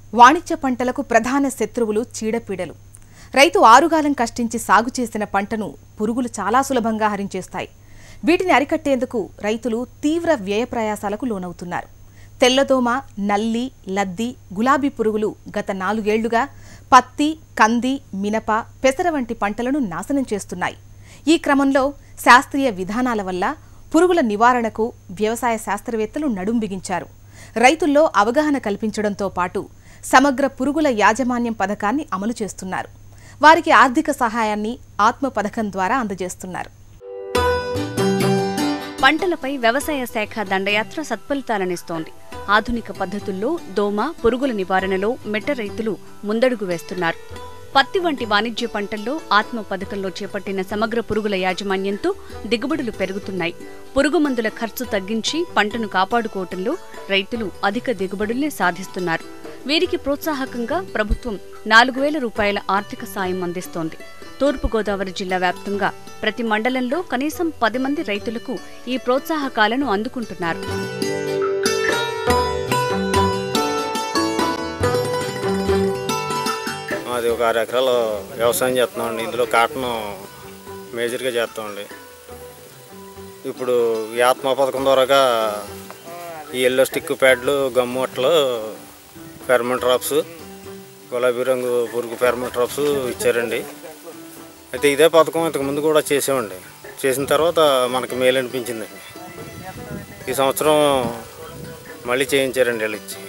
వాణిజ్య పంటలకు ప్రధాన శత్రువులు చీడపీడలు రైతు ఆరుగాలం కష్టించి సాగు చేసిన పంటను పురుగులు చాలా సులభంగా హరించేస్తాయి వీటిని అరికట్టేందుకు రైతులు తీవ్ర వ్యయ ప్రయాసాలకు లోనవుతున్నారు తెల్లదోమ నల్లి లద్ది గులాబీ పురుగులు గత నాలుగేళ్లుగా పత్తి కంది మినప పెసర వంటి పంటలను నాశనం చేస్తున్నాయి ఈ క్రమంలో శాస్త్రీయ విధానాల వల్ల పురుగుల నివారణకు వ్యవసాయ శాస్త్రవేత్తలు నడుం బిగించారు రైతుల్లో అవగాహన కల్పించడంతో పాటు సమగ్ర పురుగుల యాజమాన్యం పథకాన్ని అమలు చేస్తున్నారు వారికి ఆర్థిక సహాయాన్ని ఆత్మ పథకం ద్వారా అందజేస్తున్నారు పంటలపై వ్యవసాయ శాఖ దండయాత్ర సత్ఫలితాలనిస్తోంది ఆధునిక పద్ధతుల్లో దోమ పురుగుల నివారణలో మెట్ట రైతులు ముందడుగు వేస్తున్నారు పత్తి వంటి వాణిజ్య పంటల్లో ఆత్మ పథకంలో చేపట్టిన సమగ్ర పురుగుల యాజమాన్యంతో దిగుబడులు పెరుగుతున్నాయి పురుగు మందుల ఖర్చు తగ్గించి పంటను కాపాడుకోవటంలో రైతులు అధిక దిగుబడుల్ని సాధిస్తున్నారు వీరికి ప్రోత్సాహకంగా ప్రభుత్వం నాలుగు వేల రూపాయల ఆర్థిక సాయం అందిస్తోంది తూర్పుగోదావరి జిల్లా వ్యాప్తంగా ప్రతి మండలంలో కనీసం పది మంది రైతులకు ఈ ప్రోత్సాహకాలను అందుకుంటున్నారు మాది ఒక ఆరు ఎకరాలు వ్యవసాయం చేస్తున్నామండి ఇందులో కాటన్ మేజర్గా చేస్తామండి ఇప్పుడు ఈ ఆత్మ పథకం ద్వారాగా ఈ ఎల్లో స్టిక్ ప్యాడ్లు గమ్ము అట్టలు ఫెర్మన్ డ్రాప్స్ గులాబీ రంగు పురుగు ఫెర్మన్ డ్రాప్స్ ఇచ్చారండి అయితే ఇదే పథకం ఇంతకుముందు కూడా చేసామండి చేసిన తర్వాత మనకి మేలు అనిపించిందండి ఈ సంవత్సరం మళ్ళీ చేయించారండి వీళ్ళు ఇచ్చి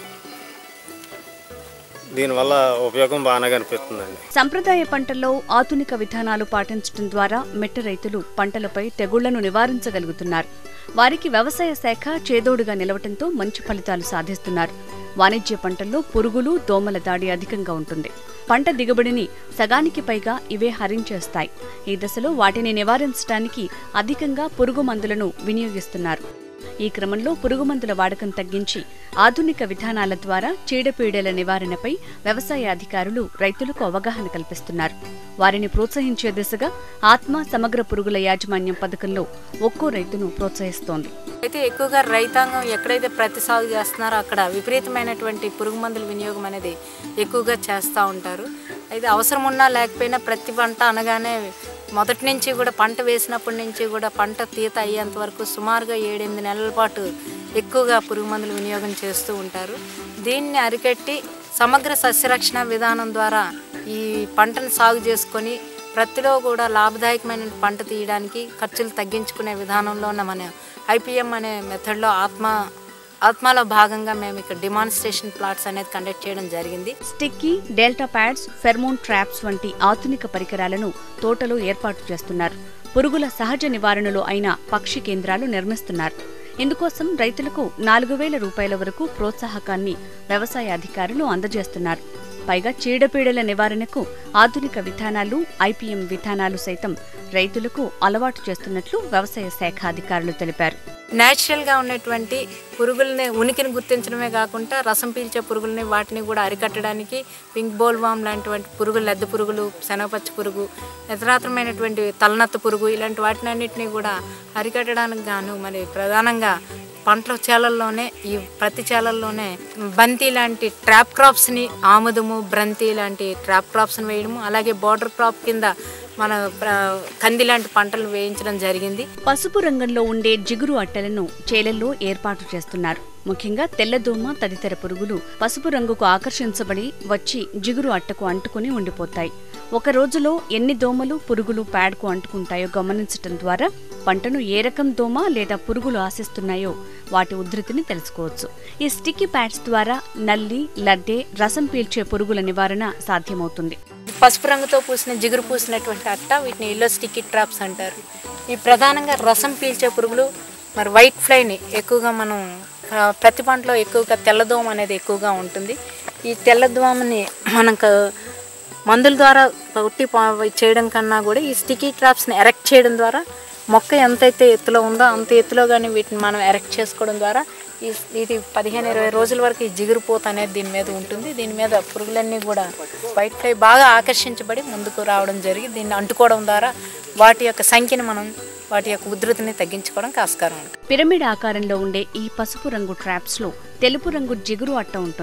దీనివల్ల ఉపయోగం బాగానే కనిపిస్తుందండి సంప్రదాయ పంటల్లో ఆధునిక విధానాలు పాటించడం ద్వారా మెట్ట రైతులు పంటలపై తెగుళ్లను నివారించగలుగుతున్నారు వారికి వ్యవసాయ శాఖ చేదోడుగా నిలవటంతో మంచి ఫలితాలు సాధిస్తున్నారు వాణిజ్య పంటల్లో పురుగులు దోమల దాడి అధికంగా ఉంటుంది పంట దిగుబడిని సగానికి పైగా ఇవే హరించేస్తాయి ఈ దశలో వాటిని నివారించడానికి అధికంగా పురుగు మందులను వినియోగిస్తున్నారు ఈ క్రమంలో పురుగుమందుల వాడకం తగ్గించి ఆధునిక విధానాల ద్వారా చీడపీడల నివారణపై వ్యవసాయ అధికారులు రైతులకు అవగాహన కల్పిస్తున్నారు వారిని ప్రోత్సహించే దిశగా ఆత్మ సమగ్ర పురుగుల యాజమాన్యం పథకంలో ఒక్కో రైతును ప్రోత్సహిస్తోంది అయితే ఎక్కువగా రైతాంగం ఎక్కడైతే ప్రతి సాగు చేస్తున్నారో అక్కడ విపరీతమైనటువంటి పురుగు మందుల వినియోగం అనేది ఎక్కువగా చేస్తూ ఉంటారు అయితే అవసరం ఉన్నా లేకపోయినా ప్రతి పంట అనగానే మొదటి నుంచి కూడా పంట వేసినప్పటి నుంచి కూడా పంట తీత అయ్యేంత వరకు సుమారుగా ఏడెనిమిది నెలల పాటు ఎక్కువగా పురుగు మందులు వినియోగం చేస్తూ ఉంటారు దీన్ని అరికట్టి సమగ్ర సస్యరక్షణ విధానం ద్వారా ఈ పంటను సాగు చేసుకొని ప్రతిలో కూడా లాభదాయకమైన పంట తీయడానికి ఖర్చులు తగ్గించుకునే విధానంలో ఉన్న మన ఐపీఎం అనే మెథడ్లో ఆత్మ ఆత్మలో భాగంగా మేము ఇక్కడ డిమాన్స్ట్రేషన్ ప్లాట్స్ అనేది కండక్ట్ చేయడం జరిగింది sticky delta pads pheromone traps వంటి ఆధునిక పరికరాలను తోటలో ఏర్పాటు చేస్తున్నారు పురుగుల సహజ నివారణలో అయిన పక్షి కేంద్రాలు నిర్మిస్తున్నారు ఇందుకోసం రైతులకు నాలుగు వేల రూపాయల వరకు ప్రోత్సాహకాన్ని వ్యవసాయ అధికారులు అందజేస్తున్నారు పైగా చీడపీడల నివారణకు ఆధునిక విధానాలు ఐపీఎం విధానాలు సైతం రైతులకు అలవాటు చేస్తున్నట్లు వ్యవసాయ శాఖ అధికారులు తెలిపారు న్యాచురల్గా ఉన్నటువంటి పురుగుల్ని ఉనికిని గుర్తించడమే కాకుండా రసం పీల్చే పురుగుల్ని వాటిని కూడా అరికట్టడానికి పింక్ బోల్ వామ్ లాంటివంటి పురుగులు లద్దె పురుగులు శనగపచ్చి పురుగు ఇతరాతరమైనటువంటి తలనత్త పురుగు ఇలాంటి వాటినన్నిటిని కూడా అరికట్టడానికి గాను మరి ప్రధానంగా పంటల చేలల్లోనే ఈ ప్రతి చేలల్లోనే బంతి లాంటి ట్రాప్ క్రాప్స్ని ఆముదము బ్రంతి లాంటి ట్రాప్ క్రాప్స్ని వేయడము అలాగే బార్డర్ క్రాప్ కింద మన ప్ర- కంది లాంటి పంటలు వేయించడం జరిగింది పసుపు రంగంలో ఉండే జిగురు అట్టలను చేలల్లో ఏర్పాటు చేస్తున్నారు ముఖ్యంగా తెల్లదోమ తదితర పురుగులు పసుపు రంగుకు ఆకర్షించబడి వచ్చి జిగురు అట్టకు అంటుకుని ఉండిపోతాయి ఒక రోజులో ఎన్ని దోమలు పురుగులు ప్యాడ్కు అంటుకుంటాయో గమనించటం ద్వారా పంటను ఏ రకం దోమ లేదా పురుగులు ఆశిస్తున్నాయో వాటి ఉధృతిని తెలుసుకోవచ్చు ఈ స్టిక్కీ ప్యాడ్స్ ద్వారా నల్లి లద్దె రసం పీల్చే పురుగుల నివారణ సాధ్యమవుతుంది పసుపు రంగుతో పూసిన జిగురు పూసినటువంటి అట్ట వీటిని ఎల్లో స్టిక్కీ ట్రాప్స్ అంటారు ఈ ప్రధానంగా రసం పీల్చే పురుగులు మరి వైట్ ఫ్లైని ఎక్కువగా మనం ఆ, ప్రతి పంటలో ఎక్కువగా తెల్లదోమ అనేది ఎక్కువగా ఉంటుంది ఈ తెల్లదోమని మనం క- మందుల ద్వారా కొట్టి పా- చేయడం కన్నా కూడా ఈ స్టిక్కీ ట్రాప్స్ని ఎరెక్ట్ చేయడం ద్వారా మొక్క ఎంతైతే ఎత్తులో ఉందో అంత ఎత్తులో కానీ వీటిని మనం ఎరెక్ట్ చేసుకోవడం ద్వారా ఈ ఇది పదిహేను ఇరవై రోజుల వరకు ఈ జిగురు పూత అనేది దీని మీద ఉంటుంది దీని మీద పురుగులన్నీ కూడా వైట్ ఫ్లై బాగా ఆకర్షించబడి ముందుకు రావడం జరిగి దీన్ని అంటుకోవడం ద్వారా వాటి యొక్క సంఖ్యను మనం వాటి యొక్క ఉధృతిని తగ్గించుకోవడానికి ఆస్కారం ఉంటుంది పిరమిడ్ ఆకారంలో ఉండే ఈ పసుపు రంగు ట్రాప్స్ లో తెలుపు రంగు జిగురు అట్ట ఉంటుంది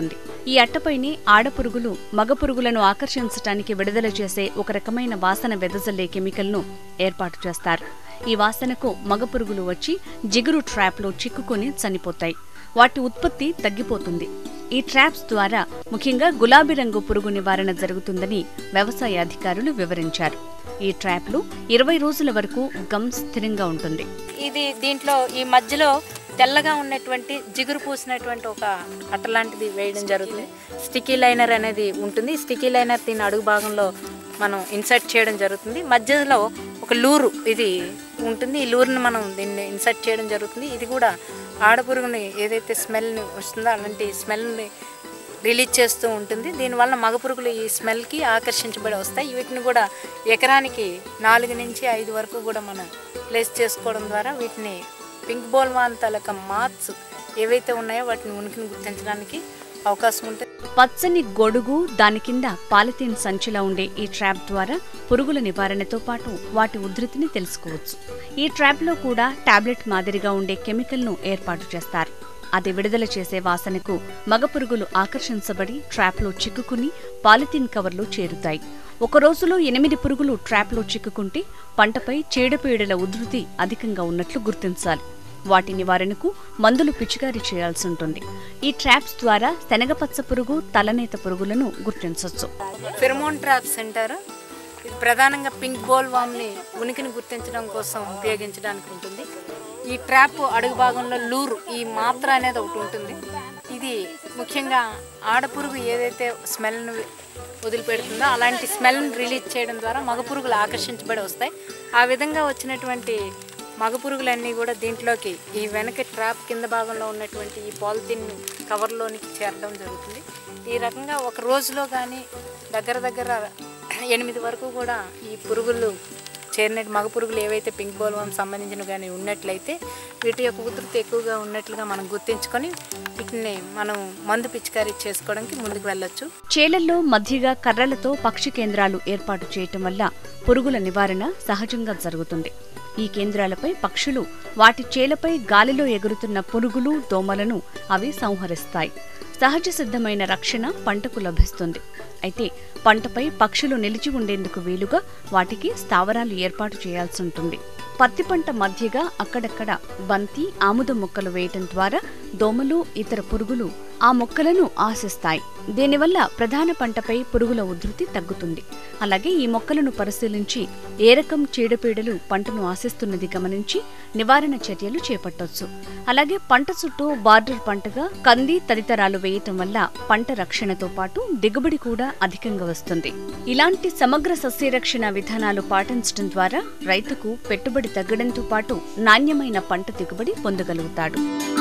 ఈ అట్టపైనే ఆడపురుగులు మగ పురుగులను ఆకర్షించటానికి విడుదల చేసే ఒక రకమైన వాసన వెదజల్లే కెమికల్ను ఏర్పాటు చేస్తారు ఈ వాసనకు మగ పురుగులు వచ్చి జిగురు ట్రాప్లో చిక్కుకొని చనిపోతాయి వాటి ఉత్పత్తి తగ్గిపోతుంది ఈ ట్రాప్స్ ద్వారా ముఖ్యంగా గులాబీ రంగు పురుగు నివారణ జరుగుతుందని వ్యవసాయ అధికారులు వివరించారు ఈ ట్రాప్లు ఇరవై రోజుల వరకు గమ్ స్థిరంగా ఉంటుంది ఇది దీంట్లో ఈ మధ్యలో తెల్లగా ఉన్నటువంటి జిగురు పూసినటువంటి ఒక అట్ట లాంటిది వేయడం జరుగుతుంది స్టిక్కీ లైనర్ అనేది ఉంటుంది స్టిక్కీ లైనర్ దీని అడుగు భాగంలో మనం ఇన్సర్ట్ చేయడం జరుగుతుంది మధ్యలో ఒక లూరు ఇది ఉంటుంది ఈ లూరుని మనం దీన్ని ఇన్సర్ట్ చేయడం జరుగుతుంది ఇది కూడా ఆడపురుగుని ఏదైతే స్మెల్ని వస్తుందో అలాంటి స్మెల్ని రిలీజ్ చేస్తూ ఉంటుంది దీనివల్ల మగ పురుగులు ఈ స్మెల్కి ఆకర్షించబడి వస్తాయి వీటిని కూడా ఎకరానికి నాలుగు నుంచి ఐదు వరకు కూడా మనం ప్లేస్ చేసుకోవడం ద్వారా వీటిని పింక్ బోల్వాన్ తాలూకా మార్క్స్ ఏవైతే ఉన్నాయో వాటిని ఉనికిని గుర్తించడానికి అవకాశం ఉంటుంది పచ్చని గొడుగు దాని కింద పాలిథీన్ సంచిలా ఉండే ఈ ట్రాప్ ద్వారా పురుగుల నివారణతో పాటు వాటి ఉధృతిని తెలుసుకోవచ్చు ఈ ట్రాప్లో కూడా టాబ్లెట్ మాదిరిగా ఉండే కెమికల్ను ఏర్పాటు చేస్తారు అది విడుదల చేసే వాసనకు మగ పురుగులు ఆకర్షించబడి ట్రాప్లో చిక్కుకుని పాలిథీన్ కవర్లో చేరుతాయి ఒక రోజులో ఎనిమిది పురుగులు ట్రాప్లో చిక్కుకుంటే పంటపై చీడపీడల ఉధృతి అధికంగా ఉన్నట్లు గుర్తించాలి వాటి నివారణకు మందులు పిచికారీ చేయాల్సి ఉంటుంది ఈ ట్రాప్స్ ద్వారా శనగపచ్చ పురుగు తలనేత పురుగులను గుర్తించవచ్చు ఫెరమోన్ ట్రాప్స్ అంటారు ఇది ప్రధానంగా పింక్ బోల్ వామ్ని ఉనికిని గుర్తించడం కోసం ఉపయోగించడానికి ఉంటుంది ఈ ట్రాప్ అడుగు భాగంలో లూరు ఈ మాత్ర అనేది ఒకటి ఉంటుంది ఇది ముఖ్యంగా ఆడపురుగు ఏదైతే స్మెల్ను వదిలిపెడుతుందో అలాంటి స్మెల్ని రిలీజ్ చేయడం ద్వారా మగ పురుగులు ఆకర్షించబడి వస్తాయి ఆ విధంగా వచ్చినటువంటి మగ పురుగులన్నీ కూడా దీంట్లోకి ఈ వెనక ట్రాప్ కింద భాగంలో ఉన్నటువంటి ఈ పాలిథిన్ కవర్లోనికి చేరడం జరుగుతుంది ఈ రకంగా ఒక రోజులో కానీ దగ్గర దగ్గర ఎనిమిది వరకు కూడా ఈ పురుగులు చేరినట్టు మగ పురుగులు ఏవైతే పింక్ బోల్వం సంబంధించిన కానీ ఉన్నట్లయితే వీటి యొక్క ఉధృతి ఎక్కువగా ఉన్నట్లుగా మనం గుర్తించుకొని వీటిని మనం మందు పిచికారీ చేసుకోవడానికి ముందుకు వెళ్ళొచ్చు చేలల్లో మధ్యగా కర్రలతో పక్షి కేంద్రాలు ఏర్పాటు చేయటం వల్ల పురుగుల నివారణ సహజంగా జరుగుతుంది ఈ కేంద్రాలపై పక్షులు వాటి చేలపై గాలిలో ఎగురుతున్న పురుగులు దోమలను అవి సంహరిస్తాయి సహజ సిద్ధమైన రక్షణ పంటకు లభిస్తుంది అయితే పంటపై పక్షులు నిలిచి ఉండేందుకు వీలుగా వాటికి స్థావరాలు ఏర్పాటు చేయాల్సి ఉంటుంది పత్తి పంట మధ్యగా అక్కడక్కడ బంతి ఆముద మొక్కలు వేయటం ద్వారా దోమలు ఇతర పురుగులు ఆ మొక్కలను ఆశిస్తాయి దీనివల్ల ప్రధాన పంటపై పురుగుల ఉధృతి తగ్గుతుంది అలాగే ఈ మొక్కలను పరిశీలించి ఏ రకం చీడపీడలు పంటను ఆశిస్తున్నది గమనించి నివారణ చర్యలు చేపట్టొచ్చు అలాగే పంట చుట్టూ బార్డర్ పంటగా కంది తదితరాలు వేయటం వల్ల పంట రక్షణతో పాటు దిగుబడి కూడా అధికంగా వస్తుంది ఇలాంటి సమగ్ర సస్యరక్షణ విధానాలు పాటించడం ద్వారా రైతుకు పెట్టుబడి తగ్గడంతో పాటు నాణ్యమైన పంట దిగుబడి పొందగలుగుతాడు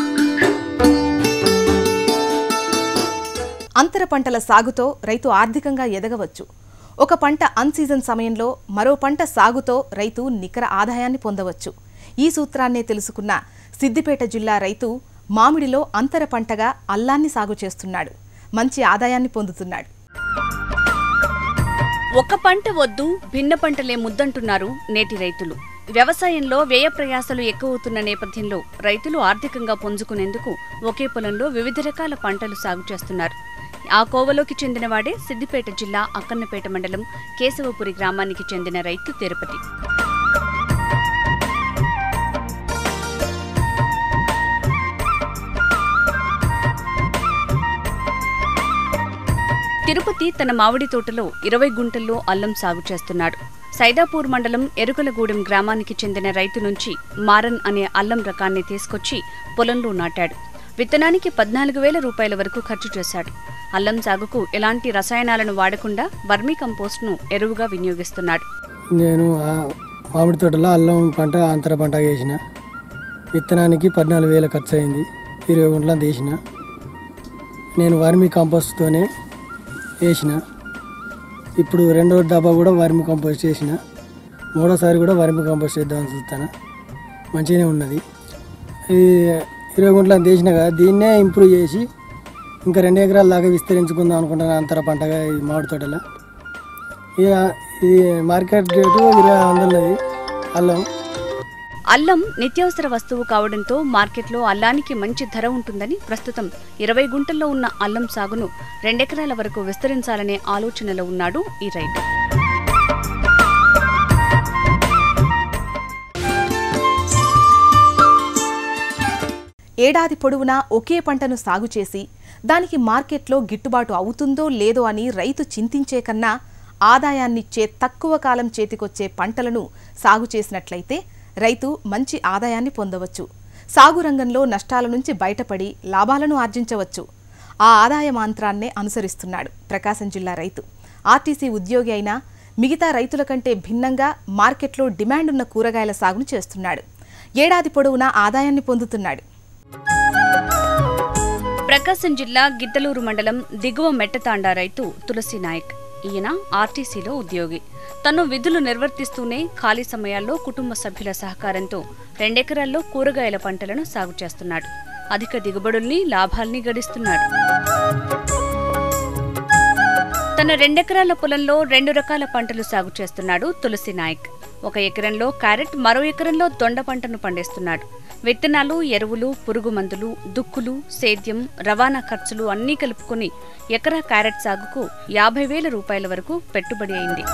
అంతర పంటల సాగుతో రైతు ఆర్థికంగా ఎదగవచ్చు ఒక పంట అన్ సీజన్ సమయంలో మరో పంట సాగుతో రైతు నికర ఆదాయాన్ని పొందవచ్చు ఈ సూత్రాన్నే తెలుసుకున్న సిద్దిపేట జిల్లా రైతు మామిడిలో అంతర పంటగా అల్లాన్ని సాగు చేస్తున్నాడు మంచి ఆదాయాన్ని పొందుతున్నాడు ఒక్క పంట వద్దు భిన్న పంటలే ముద్దంటున్నారు నేటి రైతులు వ్యవసాయంలో వ్యయ ప్రయాసలు ఎక్కువవుతున్న నేపథ్యంలో రైతులు ఆర్థికంగా పుంజుకునేందుకు ఒకే పొలంలో వివిధ రకాల పంటలు సాగు చేస్తున్నారు ఆ కోవలోకి చెందినవాడే సిద్దిపేట జిల్లా అక్కన్నపేట మండలం కేశవపురి గ్రామానికి చెందిన రైతు తిరుపతి తిరుపతి తన మామిడి తోటలో ఇరవై గుంటల్లో అల్లం సాగు చేస్తున్నాడు సైదాపూర్ మండలం ఎరుకలగూడెం గ్రామానికి చెందిన రైతు నుంచి మారన్ అనే అల్లం రకాన్ని తీసుకొచ్చి పొలంలో నాటాడు విత్తనానికి పద్నాలుగు వేల రూపాయల వరకు ఖర్చు చేశాడు అల్లం సాగుకు ఎలాంటి రసాయనాలను వాడకుండా వర్మీ కంపోస్ట్ను ఎరువుగా వినియోగిస్తున్నాడు నేను ఆ మామిడి తోటలో అల్లం పంట అంతర పంట వేసిన విత్తనానికి పద్నాలుగు వేల ఖర్చు అయింది ఇరవై గుంటల తీసిన నేను వర్మి కంపోస్ట్తోనే వేసిన ఇప్పుడు రెండో డబ్బా కూడా వర్మి కంపోస్ట్ చేసిన మూడోసారి కూడా వర్మి కంపోస్ట్ చేద్దామని చూస్తాను మంచిగానే ఉన్నది ఇది ఇరవై గుంటల తీసిన కదా దీన్నే ఇంప్రూవ్ చేసి ఇంకా రెండు ఎకరాల దాకా విస్తరించుకుందాం అనుకుంటున్నాను అంతర పంటగా ఈ మామిడి తోటలో ఇక ఇది మార్కెట్ రేటు ఇరవై వందలది అల్లం అల్లం నిత్యావసర వస్తువు కావడంతో మార్కెట్లో అల్లానికి మంచి ధర ఉంటుందని ప్రస్తుతం ఇరవై గుంటల్లో ఉన్న అల్లం సాగును రెండెకరాల వరకు విస్తరించాలనే ఆలోచనలో ఉన్నాడు ఈ రైతు ఏడాది పొడవునా ఒకే పంటను సాగు చేసి దానికి మార్కెట్లో గిట్టుబాటు అవుతుందో లేదో అని రైతు చింతించే కన్నా ఆదాయాన్నిచ్చే తక్కువ కాలం చేతికొచ్చే పంటలను సాగు చేసినట్లయితే రైతు మంచి ఆదాయాన్ని పొందవచ్చు సాగు రంగంలో నష్టాల నుంచి బయటపడి లాభాలను ఆర్జించవచ్చు ఆ ఆదాయ మంత్రాన్నే అనుసరిస్తున్నాడు ప్రకాశం జిల్లా రైతు ఆర్టీసీ ఉద్యోగి అయినా మిగతా రైతుల కంటే భిన్నంగా మార్కెట్లో డిమాండ్ ఉన్న కూరగాయల సాగును చేస్తున్నాడు ఏడాది పొడవునా ఆదాయాన్ని పొందుతున్నాడు ప్రకాశం జిల్లా గిద్దలూరు మండలం దిగువ మెట్టతాండా రైతు తులసి నాయక్ ఈయన ఆర్టీసీలో ఉద్యోగి తను విధులు నిర్వర్తిస్తూనే ఖాళీ సమయాల్లో కుటుంబ సభ్యుల సహకారంతో రెండెకరాల్లో కూరగాయల పంటలను సాగు చేస్తున్నాడు అధిక దిగుబడుల్ని లాభాల్ని గడిస్తున్నాడు తన రెండెకరాల పొలంలో రెండు రకాల పంటలు సాగు చేస్తున్నాడు తులసి నాయక్ ఒక ఎకరంలో క్యారెట్ మరో ఎకరంలో దొండ పంటను పండిస్తున్నాడు విత్తనాలు ఎరువులు పురుగు మందులు దుక్కులు సేద్యం రవాణా ఖర్చులు అన్నీ కలుపుకొని ఎకరా క్యారెట్ సాగుకు యాభై వేల రూపాయల వరకు పెట్టుబడి అయింది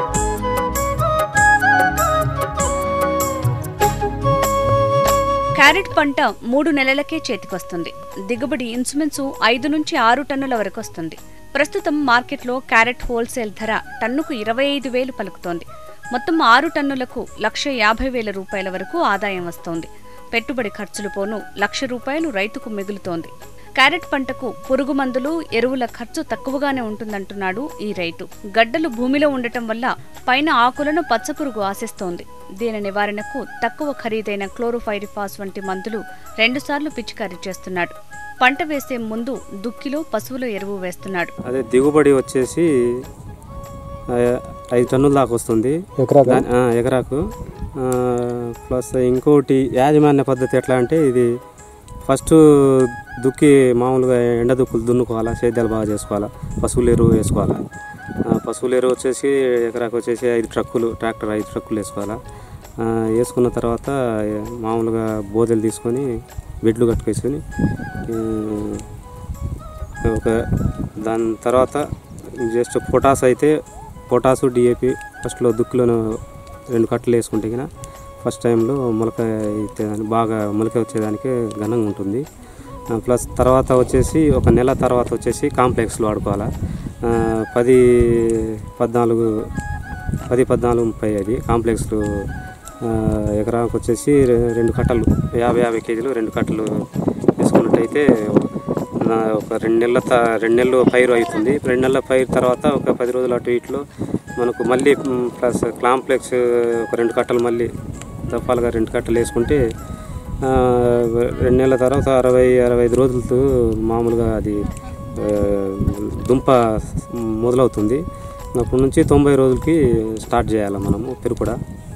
క్యారెట్ పంట మూడు నెలలకే చేతికొస్తుంది దిగుబడి ఇన్సుమిన్సు ఐదు నుంచి ఆరు టన్నుల వరకు వస్తుంది ప్రస్తుతం మార్కెట్లో క్యారెట్ హోల్సేల్ ధర టన్నుకు ఇరవై ఐదు వేలు పలుకుతోంది మొత్తం ఆరు టన్నులకు లక్ష యాభై వేల రూపాయల వరకు ఆదాయం వస్తోంది పెట్టుబడి ఖర్చులు పోను లక్ష రూపాయలు రైతుకు మిగులుతోంది క్యారెట్ పంటకు పురుగు మందులు ఎరువుల ఖర్చు తక్కువగానే ఉంటుందంటున్నాడు ఈ రైతు గడ్డలు భూమిలో ఉండటం వల్ల పైన ఆకులను పచ్చపురుగు ఆశిస్తోంది దీని నివారణకు తక్కువ ఖరీదైన క్లోరోఫైరిఫాస్ వంటి మందులు రెండుసార్లు పిచికారీ చేస్తున్నాడు పంట వేసే ముందు దుక్కిలో పశువుల ఎరువు వేస్తున్నాడు అదే దిగుబడి వచ్చేసి ఆ, ఐదు టన్నుల దాకా వస్తుంది ఎకరాకా? దాని- ఆ, ఎకరాకు ఆ, ప్లస్ ఇంకోటి యాజమాన్య పద్ధతి ఎట్లా అంటే ఇది ఫస్ట్ దుక్కి మామూలుగా ఎండ దుక్కులు దున్నుకోవాలా సేద్యాలు బాగా చేసుకోవాలా పశువుల ఎరువు వేసుకోవాలా ఆ, పశువుల ఎరువు వచ్చేసి ఎకరాకు వచ్చేసి ఐదు ట్రక్కులు ట్రాక్టర్ ఐదు ట్రక్కులు వేసుకోవాలా ఆ, వేసుకున్న తర్వాత ఏ, మామూలుగా బోదెలు తీసుకొని బెడ్లు కట్టుకేసుకొని ఆ, ఒక దాని తర్వాత జస్ట్ పొటాస్ అయితే పొటాసు డిఏపి ఫస్ట్లో దుక్కులను రెండు కట్టలు వేసుకుంటే కనుక ఫస్ట్ టైంలో మొలక ఇచ్చేదానికి బాగా మొలక వచ్చేదానికి ఘనంగా ఉంటుంది ఆ, ప్లస్ తర్వాత వచ్చేసి ఒక నెల తర్వాత వచ్చేసి కాంప్లెక్స్లు వాడుకోవాలా ఆ, పది పద్నాలుగు పది పద్నాలుగు ముప్పై అది కాంప్లెక్స్లు ఆ, ఎకరానికి వచ్చేసి రె- రెండు కట్టలు యాభై యాభై కేజీలు రెండు కట్టలు వేసుకున్నట్టయితే నా ఒక రెండు నెలల త రెండు నెలలు పైరు అవుతుంది రెండు నెలల పైరు తర్వాత ఒక పది రోజులు అటు ఇట్లో మనకు మళ్ళీ మ్, ప్లస్ కాంప్లెక్స్ ఒక రెండు కట్టలు మళ్ళీ దఫాలుగా రెండు కట్టలు వేసుకుంటే ఆ, రెండు నెలల తర్వాత అరవై అరవై ఐదు రోజులతో మామూలుగా అది ఆ, దుంప మొదలవుతుంది అప్పటి నుంచి తొంభై రోజులకి స్టార్ట్ చేయాలి మనము పెరుగుడ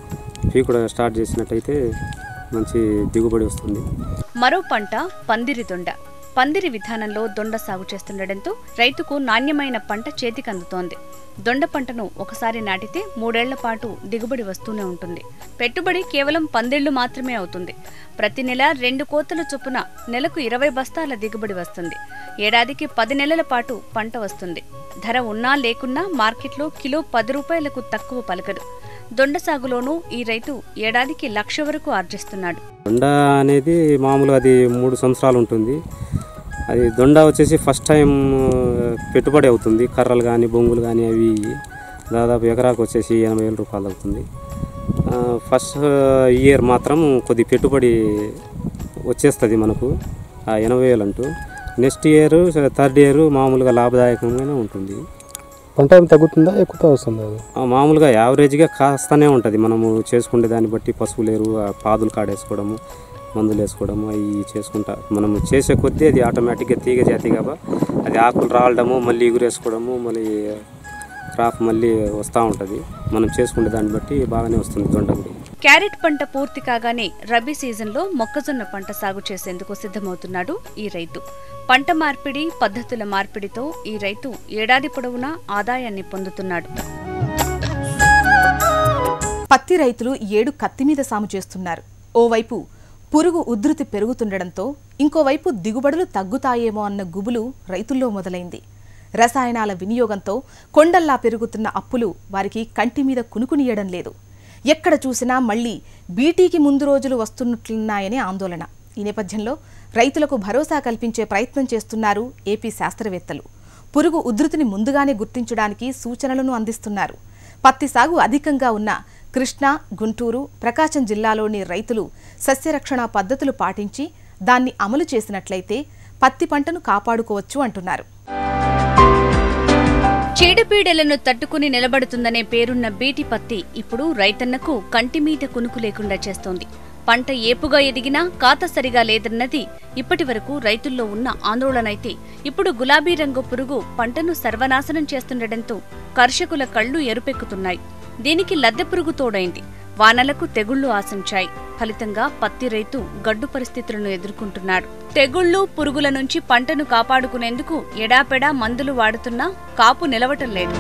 కూడా స్టార్ట్ చేసినట్టయితే మంచి దిగుబడి వస్తుంది మరో పంట పందిరి దొండ పందిరి విధానంలో దొండ సాగు చేస్తుండటంతో రైతుకు నాణ్యమైన పంట చేతికి అందుతోంది దొండ పంటను ఒకసారి నాటితే మూడేళ్ల పాటు దిగుబడి వస్తూనే ఉంటుంది పెట్టుబడి కేవలం పందిళ్లు మాత్రమే అవుతుంది ప్రతి నెల రెండు కోతల చొప్పున నెలకు ఇరవై బస్తాల దిగుబడి వస్తుంది ఏడాదికి పది నెలల పాటు పంట వస్తుంది ధర ఉన్నా లేకున్నా మార్కెట్లో కిలో పది రూపాయలకు తక్కువ పలకదు దొండ సాగులోనూ ఈ రైతు ఏడాదికి లక్ష వరకు ఆర్జిస్తున్నాడు దొండ అనేది మామూలుగా అది మూడు సంవత్సరాలు ఉంటుంది అది దొండ వచ్చేసి ఫస్ట్ టైం పెట్టుబడి అవుతుంది కర్రలు కానీ బొంగులు కానీ అవి దాదాపు ఎకరాకు వచ్చేసి ఎనభై వేల రూపాయలు అవుతుంది ఆ, ఫస్ట్ ఇయర్ మాత్రం కొద్ది పెట్టుబడి వచ్చేస్తుంది మనకు ఆ ఎనభై వేలు అంటూ నెక్స్ట్ ఇయర్ థర్డ్ ఇయర్ మామూలుగా లాభదాయకంగానే ఉంటుంది పంట ఏమి తగ్గుతుందా ఎక్కువ వస్తుందా అది ఆ, మామూలుగా యావరేజ్గా కాస్తూనే ఉంటుంది మనము చేసుకునే దాన్ని బట్టి పశువులు ఎరువు ఆ పాదులు కాడేసుకోవడము మందులు వేసుకోవడము అవి చేసుకుంటా మనము చేసే కొద్దీ అది ఆటోమేటిక్గా తీగ జాతి కాబ అది ఆకులు రావడము మళ్ళీ ఎగురేసుకోవడము మళ్ళీ క్రాప్ మళ్ళీ వస్తూ ఉంటుంది మనం చేసుకునే దాన్ని బట్టి బాగానే వస్తుంది దొండ కూడా క్యారెట్ పంట పూర్తి కాగానే రబీ సీజన్లో మొక్కజొన్న పంట సాగు చేసేందుకు సిద్ధమవుతున్నాడు ఈ రైతు పంట మార్పిడి పద్ధతుల మార్పిడితో ఈ రైతు ఏడాది పొడవునా ఆదాయాన్ని పొందుతున్నాడు పత్తి రైతులు ఏడు కత్తి మీద సాము చేస్తున్నారు ఓవైపు పురుగు ఉధృతి పెరుగుతుండడంతో ఇంకోవైపు దిగుబడులు తగ్గుతాయేమో అన్న గుబులు రైతుల్లో మొదలైంది రసాయనాల వినియోగంతో కొండల్లా పెరుగుతున్న అప్పులు వారికి కంటి మీద కునుకునియడం లేదు ఎక్కడ చూసినా మళ్లీ బీటీకి ముందు రోజులు వస్తున్నట్లున్నాయని ఆందోళన ఈ నేపథ్యంలో రైతులకు భరోసా కల్పించే ప్రయత్నం చేస్తున్నారు ఏపీ శాస్త్రవేత్తలు పురుగు ఉధృతిని ముందుగానే గుర్తించడానికి సూచనలను అందిస్తున్నారు పత్తి సాగు అధికంగా ఉన్న కృష్ణా గుంటూరు ప్రకాశం జిల్లాలోని రైతులు సస్యరక్షణ పద్ధతులు పాటించి దాన్ని అమలు చేసినట్లయితే పత్తి పంటను కాపాడుకోవచ్చు అంటున్నారు చీడపీడలను తట్టుకుని నిలబడుతుందనే పేరున్న బీటి పత్తి ఇప్పుడు రైతన్నకు కంటి మీద కునుకు లేకుండా చేస్తోంది పంట ఏపుగా ఎదిగినా కాత సరిగా లేదన్నది ఇప్పటి వరకు రైతుల్లో ఉన్న ఆందోళనైతే ఇప్పుడు గులాబీ రంగు పురుగు పంటను సర్వనాశనం చేస్తుండటంతో కర్షకుల కళ్ళు ఎరుపెక్కుతున్నాయి దీనికి లద్దె పురుగు తోడైంది వానలకు తెగుళ్లు ఆశించాయి ఫలితంగా పత్తి రైతు గడ్డు పరిస్థితులను ఎదుర్కొంటున్నాడు తెగుళ్లు పురుగుల నుంచి పంటను కాపాడుకునేందుకు ఎడాపెడా మందులు వాడుతున్నా కాపు నిలవటం లేదు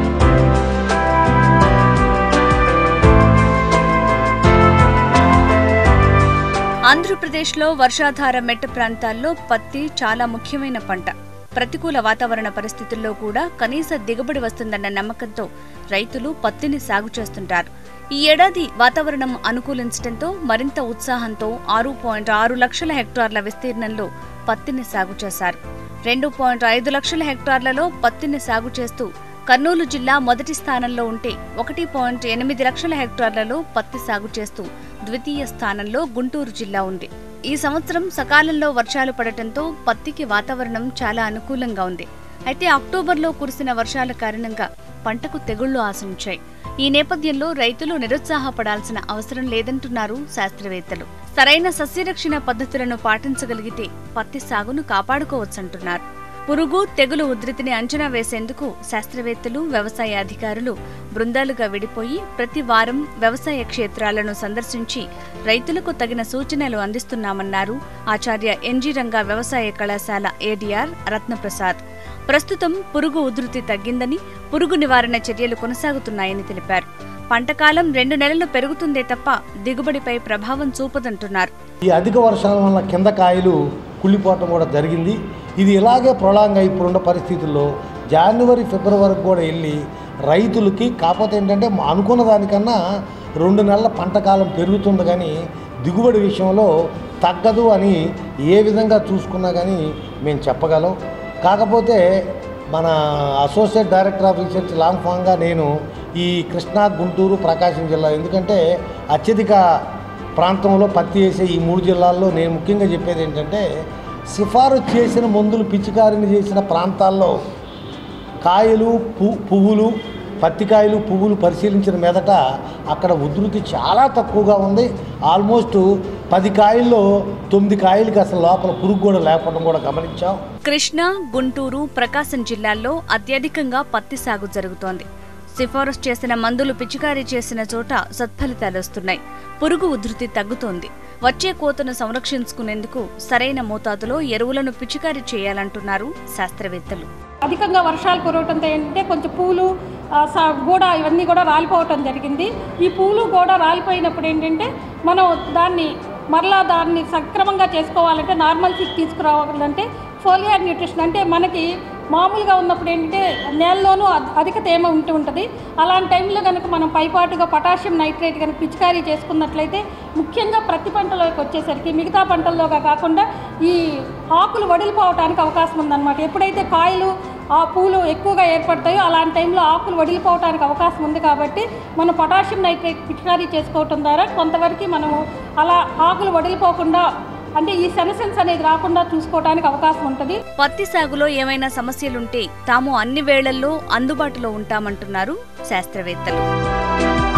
ఆంధ్రప్రదేశ్లో వర్షాధార మెట్ట ప్రాంతాల్లో పత్తి చాలా ముఖ్యమైన పంట ప్రతికూల వాతావరణ పరిస్థితుల్లో కూడా కనీస దిగుబడి వస్తుందన్న నమ్మకంతో రైతులు పత్తిని సాగు చేస్తుంటారు ఈ ఏడాది వాతావరణం అనుకూలించడంతో మరింత ఉత్సాహంతో ఆరు పాయింట్ ఆరు లక్షల హెక్టార్ల విస్తీర్ణంలో పత్తిని సాగు చేశారు రెండు పాయింట్ ఐదు లక్షల హెక్టార్లలో పత్తిని సాగు చేస్తూ కర్నూలు జిల్లా మొదటి స్థానంలో ఉంటే ఒకటి పాయింట్ ఎనిమిది లక్షల హెక్టార్లలో పత్తి సాగు చేస్తూ ద్వితీయ స్థానంలో గుంటూరు జిల్లా ఉంది ఈ సంవత్సరం సకాలంలో వర్షాలు పడటంతో పత్తికి వాతావరణం చాలా అనుకూలంగా ఉంది అయితే అక్టోబర్లో కురిసిన వర్షాల కారణంగా పంటకు తెగుళ్లు ఆశించాయి ఈ నేపథ్యంలో రైతులు నిరుత్సాహపడాల్సిన అవసరం లేదంటున్నారు శాస్త్రవేత్తలు సరైన సస్యరక్షణ పద్ధతులను పాటించగలిగితే పత్తి సాగును కాపాడుకోవచ్చంటున్నారు పురుగు తెగులు ఉధృతిని అంచనా వేసేందుకు శాస్త్రవేత్తలు వ్యవసాయ అధికారులు బృందాలుగా విడిపోయి ప్రతి వారం వ్యవసాయ క్షేత్రాలను సందర్శించి రైతులకు తగిన సూచనలు అందిస్తున్నామన్నారు ఆచార్య ఎన్జీ రంగా వ్యవసాయ కళాశాల ఏడీఆర్ రత్నప్రసాద్ ప్రస్తుతం పురుగు ఉధృతి తగ్గిందని పురుగు నివారణ చర్యలు కొనసాగుతున్నాయని తెలిపారు పంటకాలం రెండు నెలలు పెరుగుతుందే తప్ప దిగుబడిపై ప్రభావం చూపదంటున్నారు ఈ అధిక వర్షాల వల్ల కింద కాయలు కుళ్ళిపోవటం కూడా జరిగింది ఇది ఇలాగే ప్రొలాంగ్ ఇప్పుడున్న పరిస్థితుల్లో జనవరి ఫిబ్రవరి వరకు కూడా వెళ్ళి రైతులకి కాకపోతే ఏంటంటే మా అనుకున్న దానికన్నా రెండు నెలల పంట కాలం పెరుగుతుంది కానీ దిగుబడి విషయంలో తగ్గదు అని ఏ విధంగా చూసుకున్నా కానీ మేము చెప్పగలం కాకపోతే మన అసోసియేట్ డైరెక్టర్ ఆఫ్ రీసెర్చ్ లాంగ్ ఫాంగ్గా నేను ఈ కృష్ణా గుంటూరు ప్రకాశం జిల్లా ఎందుకంటే అత్యధిక ప్రాంతంలో పత్తి వేసే ఈ మూడు జిల్లాల్లో నేను ముఖ్యంగా చెప్పేది ఏంటంటే సిఫారసు చేసిన మందులు పిచికారిని చేసిన ప్రాంతాల్లో కాయలు పు పువ్వులు పత్తికాయలు పువ్వులు పరిశీలించిన మీదట అక్కడ ఉధృతి చాలా తక్కువగా ఉంది ఆల్మోస్ట్ పది కాయల్లో తొమ్మిది కాయలకి అసలు లోపల పురుగు కూడా లేకపోవడం కూడా గమనించాం కృష్ణా గుంటూరు ప్రకాశం జిల్లాల్లో అత్యధికంగా పత్తి సాగు జరుగుతోంది సిఫారసు చేసిన మందులు పిచికారీ చేసిన చోట సత్ఫలితాలు వస్తున్నాయి పురుగు ఉధృతి తగ్గుతోంది వచ్చే కోతను సంరక్షించుకునేందుకు సరైన మోతాదులో ఎరువులను పిచికారీ చేయాలంటున్నారు శాస్త్రవేత్తలు అధికంగా వర్షాలు కురవటంతో ఏంటంటే కొంచెం పూలు ఆ, స- గోడ ఇవన్నీ కూడా రాలిపోవటం జరిగింది ఈ పూలు గోడ రాలిపోయినప్పుడు ఏంటంటే మనం దాన్ని మరలా దాన్ని సక్రమంగా చేసుకోవాలంటే నార్మల్ ఫిట్ తీసుకురావాలంటే ఫోలియర్ న్యూట్రిషన్ అంటే మనకి మామూలుగా ఉన్నప్పుడు ఏంటంటే నేలలోనూ అధ- అధిక తేమ ఉంటూ ఉంటుంది అలాంటి టైంలో కనుక మనం పైపాటుగా పొటాషియం నైట్రేట్ కనుక పిచికారీ చేసుకున్నట్లయితే ముఖ్యంగా ప్రతి పంటలోకి వచ్చేసరికి మిగతా పంటల్లోగా కాకుండా ఈ ఆకులు వడిలిపోవడానికి అవకాశం ఉందన్నమాట ఎప్పుడైతే కాయలు ఆ పూలు ఎక్కువగా ఏర్పడతాయో అలాంటి టైంలో ఆకులు వడిలిపోవడానికి అవకాశం ఉంది కాబట్టి మనం పొటాషియం నైట్రేట్ పిచికారీ చేసుకోవటం ద్వారా కొంతవరకు మనము అలా ఆకులు వడిలిపోకుండా అంటే ఈ సెనసెన్స్ అనేది రాకుండా చూసుకోవడానికి అవకాశం ఉంటుంది పత్తి సాగులో ఏమైనా సమస్యలుంటే తాము అన్ని వేళల్లో అందుబాటులో ఉంటామంటున్నారు శాస్త్రవేత్తలు